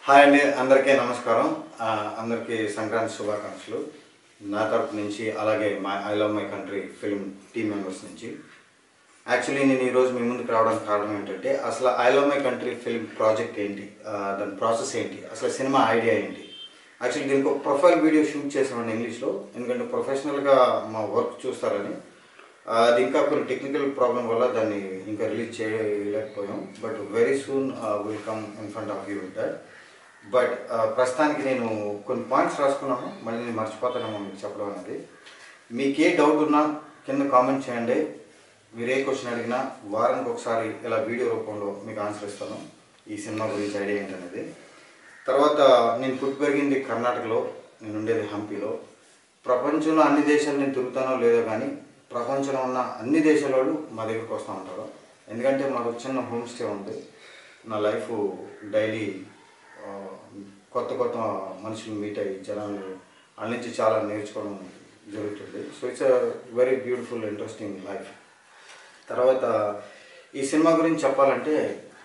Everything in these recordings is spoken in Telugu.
హాయ్ అండి అందరికీ నమస్కారం ఆ, అందరికీ సంక్రాంతి శుభాకాంక్షలు నా తరపు నుంచి అలాగే my I love my country film team members నుంచి యాక్చువల్లీ నేను ఈరోజు మీ ముందుకు రావడానికి కారణం ఏంటంటే అసలు I love my country film project ఏంటి ఆ, దాని ప్రాసెస్ ఏంటి అసలు సినిమా ఐడియా ఏంటి యాక్చువల్లీ దీనికి ఒక ప్రొఫైల్ వీడియో షూట్ చేసామండి ఇంగ్లీష్లో ఎందుకంటే ప్రొఫెషనల్గా మా వర్క్ చూస్తారని ఆ, అది ఇంకా కొన్ని టెక్నికల్ ప్రాబ్లం వల్ల దాన్ని ఇంకా రిలీజ్ చేయలేకపోయాం but very soon will come in front of you with that but ప్రస్తుతానికి నేను కొన్ని పాయింట్స్ రాసుకున్నాను మళ్ళీ నేను మర్చిపోతానేమో మీకు చెప్పడం అనేది మీకు ఏ డౌట్ ఉన్నా కింద కామెంట్ చేయండి మీరు ఏ క్వశ్చన్ అడిగినా వారానికి ఒకసారి ఇలా వీడియో రూపంలో మీకు ఆన్సర్ ఇస్తాను ఈ సినిమా గురించి ఐడియా ఏంటనేది తర్వాత నేను పుట్టి పెరిగింది కర్ణాటకలో నేను ఉండేది హంపీలో ప్రపంచంలో అన్ని దేశాలు నేను తిరుగుతానో లేదో కానీ ప్రపంచంలో ఉన్న అన్ని దేశాల వాళ్ళు మా దగ్గరికి వస్తూ ఉంటారు ఎందుకంటే మాకు ఒక చిన్న హోమ్ స్టే ఉంది నా లైఫ్ డైలీ ఆ, కొత్త కొత్త మనుషులు మీట్ అయ్యి జనాలు వాళ్ళ నుంచి చాలా నేర్చుకోవడం జరుగుతుంది so it's a very beautiful interesting life తర్వాత ఈ సినిమా గురించి చెప్పాలంటే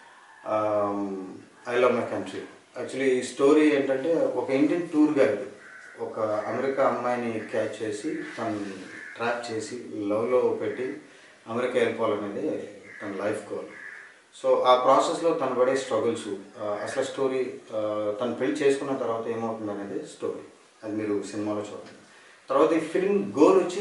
I love my country actually ఈ స్టోరీ ఏంటంటే ఒక ఇండియన్ టూర్ గైడ్ ఒక అమెరికా అమ్మాయిని క్యాచ్ చేసి తను ట్రాప్ చేసి లవ్లో పెట్టి అమెరికా వెళ్ళిపోవాలనేది తన లైఫ్ గోల్ సో ఆ ప్రాసెస్లో తను పడే స్ట్రగుల్స్ అసలు స్టోరీ తను పెళ్లి చేసుకున్న తర్వాత ఏమవుతుంది అనేది స్టోరీ అది మీరు సినిమాలో చూడండి తర్వాత ఈ ఫిల్మ్ గోల్ వచ్చి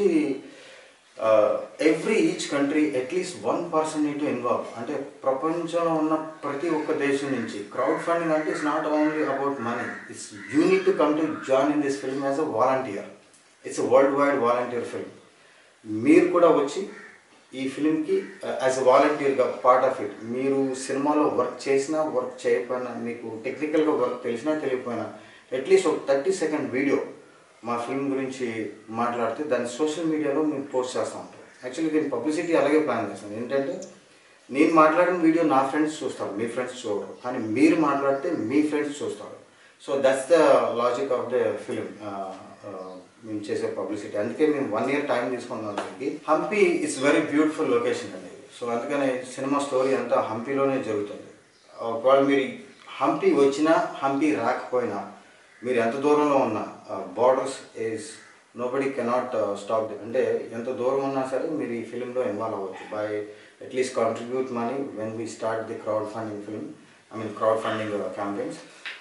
every each country at least one person need to involve అంటే ప్రపంచంలో ఉన్న ప్రతి ఒక్క దేశం నుంచి క్రౌడ్ ఫండింగ్ అంటే it's not only about money it's you need to come to join in this film as a volunteer it's world wide volunteer film మీరు కూడా వచ్చి ఈ ఫిలింకి యాజ్ అ వాలంటీర్గా పార్ట్ ఆఫ్ ఇట్ మీరు సినిమాలో వర్క్ చేసినా వర్క్ చేయకపోయినా మీకు టెక్నికల్గా వర్క్ తెలిసినా తెలియకపోయినా అట్లీస్ట్ ఒక థర్టీ సెకండ్ వీడియో మా ఫిల్మ్ గురించి మాట్లాడితే దాన్ని సోషల్ మీడియాలో మేము పోస్ట్ చేస్తూ ఉంటాం యాక్చువల్లీ దీని పబ్లిసిటీ అలాగే ప్లాన్ చేస్తాను ఏంటంటే నేను మాట్లాడిన వీడియో నా ఫ్రెండ్స్ చూస్తారు మీ ఫ్రెండ్స్ చూడరు కానీ మీరు మాట్లాడితే మీ ఫ్రెండ్స్ చూస్తారు so that's the logic of the film మేము చేసే పబ్లిసిటీ అందుకే మేము వన్ ఇయర్ టైం తీసుకున్నాం దానికి Hampi it's very beautiful location అండి సో అందుకనే సినిమా స్టోరీ అంతా హంపీలోనే జరుగుతుంది ఒకవేళ మీరు హంపి వచ్చినా హంపి రాకపోయినా మీరు ఎంత దూరంలో ఉన్నా borders is nobody cannot stop అంటే ఎంత దూరం ఉన్నా సరే మీరు ఈ ఫిలింలో ఇన్వాల్వ్ అవ్వచ్చు by at least contribute money when we start the crowd funding film I mean crowd funding campaigns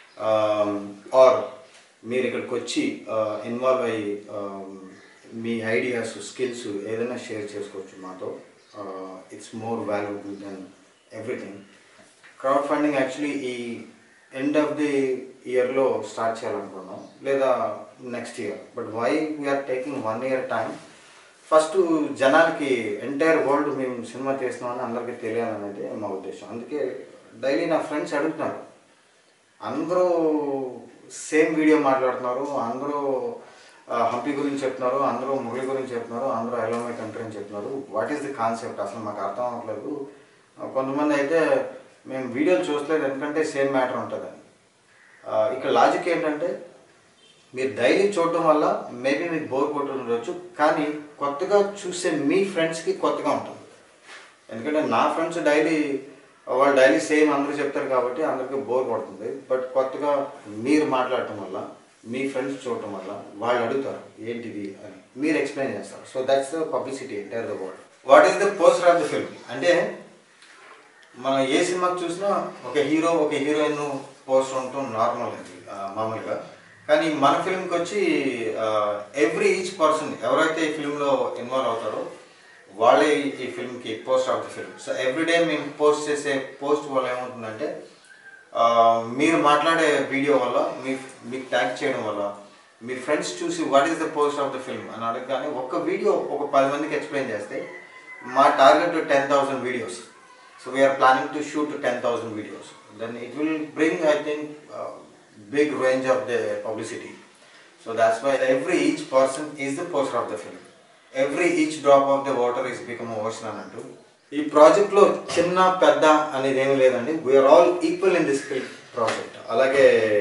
or మీరు ఇక్కడికి వచ్చి ఇన్వాల్వ్ అయ్యి um, మీ ఐడియాస్ స్కిల్స్ ఏదైనా షేర్ చేసుకోవచ్చు మాతో it's more valuable then everything crowd funding actually ఈ ఎండ్ ఆఫ్ ది ఇయర్లో స్టార్ట్ చేయాలనుకున్నాం లేదా next year but why we are taking one year time first జనాలకి ఎంటైర్ వరల్డ్ మేము సినిమా చేస్తున్నామని అందరికీ తెలియాలనేది మా ఉద్దేశం అందుకే డైలీ నా ఫ్రెండ్స్ అడుగుతున్నారు అందరూ సేమ్ వీడియో మాట్లాడుతున్నారు అందరూ ఆ, హంపి గురించి చెప్తున్నారు అందరూ మురళి గురించి చెప్తున్నారు అందరూ ఐలోమై కంట్రీ అని చెప్తున్నారు వాట్ ఈస్ ది కాన్సెప్ట్ అసలు మాకు అర్థం అవ్వట్లేదు ఆ, కొంతమంది అయితే మేము వీడియోలు చూస్తలేదు ఎందుకంటే సేమ్ మ్యాటర్ ఉంటుందని ఆ, ఇక్కడ లాజిక్ ఏంటంటే మీరు డైలీ చూడటం వల్ల మేబీ మీకు బోర్ కొట్టుండొచ్చు కానీ కొత్తగా చూసే మీ ఫ్రెండ్స్కి కొత్తగా ఉంటుంది ఎందుకంటే నా ఫ్రెండ్స్ డైలీ వాళ్ళు డైలీ సేమ్ అందరూ చెప్తారు కాబట్టి అందరికీ బోర్ పడుతుంది బట్ కొత్తగా మీరు మాట్లాడటం వల్ల మీ ఫ్రెండ్స్ చూడటం వల్ల వాళ్ళు అడుగుతారు ఏంటిది అని మీరు ఎక్స్ప్లెయిన్ చేస్తారు so that's the publicity entire the world what is the poster of the film అంటే మనం ఏ సినిమాకి చూసినా ఒక హీరో ఒక హీరోయిన్ పోస్టర్ ఉండటం నార్మల్ అది ఆ, మామూలుగా కానీ మన ఫిల్మ్కి వచ్చి ఎవ్రీ ఈచ్ పర్సన్ ఎవరైతే ఈ ఫిల్మ్లో ఇన్వాల్వ్ అవుతారో వాళ్ళే ఈ- ఈ ఫిల్మ్కి post of the film so everyday మేము పోస్ట్ చేసే పోస్ట్ వల్ల ఏమవుతుందంటే ఆ, మీరు మాట్లాడే వీడియో వల్ల మీ మీకు ట్యాగ్ చేయడం వల్ల మీ ఫ్రెండ్స్ చూసి what is the post of the film అని అడగగానే ఒక్క వీడియో ఒక పది మందికి ఎక్స్ప్లెయిన్ చేస్తే మా target ten thousand videos so we are planning to shoot ten thousand videos then it will bring I think big range of the publicity so that's why every each person is the poster of the film every each drop of the water is become ocean అన్నట్టు ఈ ప్రాజెక్ట్లో చిన్న పెద్ద అనేది ఏమీ లేదండి we are all equal in this film project అలాగే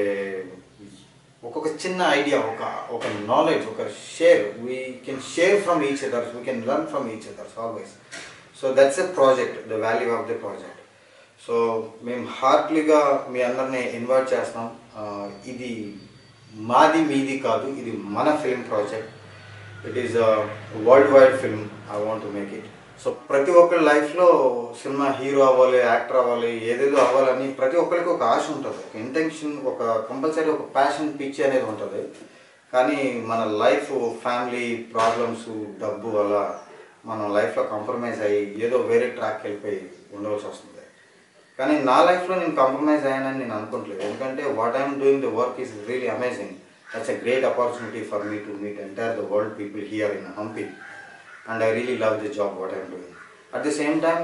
ఒక్కొక్క చిన్న ఐడియా ఒక ఒక నాలెడ్జ్ ఒక share we can share from each others we can learn from each others always so that's a project the value of the project so మేము హార్ట్లీగా మీ అందరిని ఇన్వైట్ చేస్తాం ఆ, ఇది మాది మీది కాదు ఇది మన film project it is world wide film I want to make it so ప్రతి ఒక్కరి లైఫ్లో సినిమా హీరో అవ్వాలి యాక్టర్ అవ్వాలి ఏదేదో అవ్వాలని ప్రతి ఒక్కరికి ఒక ఆశ ఉంటుంది ఒక ఇంటెన్షన్ ఒక కంపల్సరీ ఒక ప్యాషన్ పిచ్చి అనేది ఉంటుంది కానీ మన లైఫ్ ఫ్యామిలీ ప్రాబ్లమ్స్ డబ్బు వల్ల మనం లైఫ్లో కాంప్రమైజ్ అయ్యి ఏదో వేరే ట్రాక్ వెళ్ళిపోయి ఉండవలసి వస్తుంది కానీ నా లైఫ్లో నేను కాంప్రమైజ్ అయ్యానని నేను అనుకోవట్లేదు ఎందుకంటే what I'm doing the work is really amazing that's a great opportunity for me to meet entire the world people here in Hampi and I really love the job what I'm doing at the same time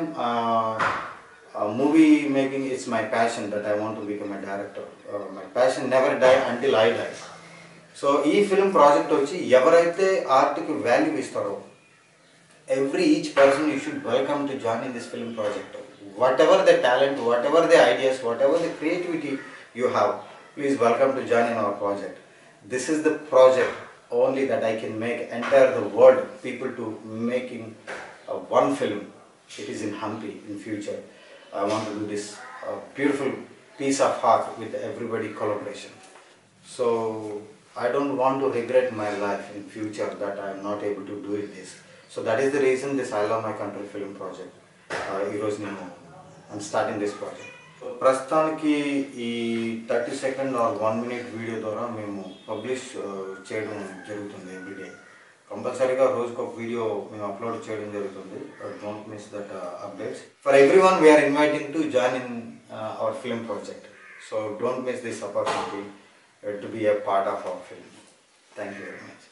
movie making it's my passion that I want to become a director my passion never die until I die so ఈ ఫిల్మ్ ప్రాజెక్ట్ వచ్చి ఎవరైతే ఆర్ట్కి వాల్యూ ఇస్తారో every each person you should welcome to join in this film project whatever the talent whatever the ideas whatever the creativity you have please welcome to join in our project this is the project only that i can make entire the world people to making uh, one film it is in hampi in future i want to do this uh, beautiful piece of art with everybody collaboration so I don't want to regret my life in future that I am not able to do it this. So that is the reason this I Love My Country film project. Uh, ఈరోజు నేను I'm starting this project so ప్రస్తుతానికి ఈ thirty second or one minute video ద్వారా మేము పబ్లిష్ చేయడం జరుగుతుంది ఎవ్రీడే కంపల్సరీగా రోజుకు ఒక వీడియో మేము అప్లోడ్ చేయడం జరుగుతుంది don't miss that updates for everyone we are inviting to join in our film project so don't miss this opportunity to be a part of our film. Thank you very much.